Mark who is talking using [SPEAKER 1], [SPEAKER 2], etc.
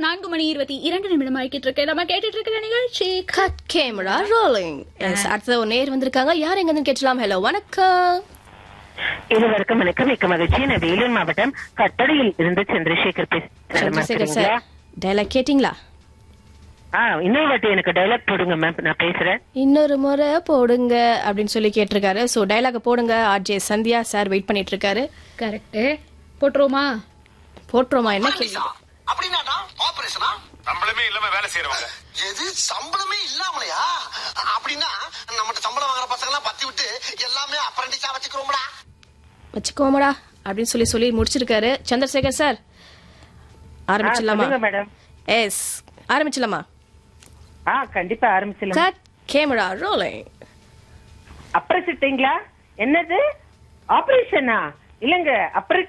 [SPEAKER 1] நான்கு மணி இருபத்தி இரண்டு நிமிடம் ஆகிட்டு இருக்கு நம்ம கேட்டுட்டு இருக்கிற நிகழ்ச்சி
[SPEAKER 2] கட் கேமரா ரோலிங் எஸ் அடுத்தது ஒரு நேர் வந்திருக்காங்க யார் எங்க கேட்டலாம் ஹலோ வணக்கம்
[SPEAKER 3] இருவருக்கும் வணக்கம் மிக்க மகிழ்ச்சி நான் வேலூர் மாவட்டம் கட்டடையில் இருந்து சந்திரசேகர்
[SPEAKER 2] சந்திரசேகர்
[SPEAKER 3] பேசுறேன்
[SPEAKER 2] சார் டைலாக் கேட்டிங்களா
[SPEAKER 3] ஆ இன்னொரு வாட்டி எனக்கு டைலாக் போடுங்க மேம் நான் பேசுறேன்
[SPEAKER 2] இன்னொரு முறை போடுங்க அப்படின்னு சொல்லி கேட்டிருக்காரு ஸோ டைலாக போடுங்க ஆர்ஜே சந்தியா சார் வெயிட் பண்ணிட்டு இருக்காரு
[SPEAKER 1] கரெக்ட் போட்டுருவோமா
[SPEAKER 2] போட்டுருமா என்ன கேள்வி
[SPEAKER 4] அப்படின்னா ஆபரேஷனா
[SPEAKER 5] சம்பளமே இல்லாம வேலை செய்யறவங்க
[SPEAKER 4] எது சம்பளமே இல்லாமலையா அப்படின்னா நம்மகிட்ட சம்பளம் வாங்குற பசங்க எல்லாம் பத்தி விட்டு எல்லாமே அப்ரண்டிஸா வச்சுக்கிறோம்டா
[SPEAKER 2] வச்சுக்கோமடா அப்படின்னு சொல்லி சொல்லி முடிச்சிருக்காரு சந்திரசேகர் சார் ஆரம்பிச்சிடலாமா
[SPEAKER 3] மேடம்
[SPEAKER 2] எஸ் ஆரம்பிச்சிடலாமா
[SPEAKER 3] ஆ கண்டிப்பா ஆரம்பிச்சிடலாம்
[SPEAKER 2] கட் கேமரா ரோலிங்
[SPEAKER 3] அப்புறம் என்னது ஆபரேஷனா இல்லங்க அப்புறம்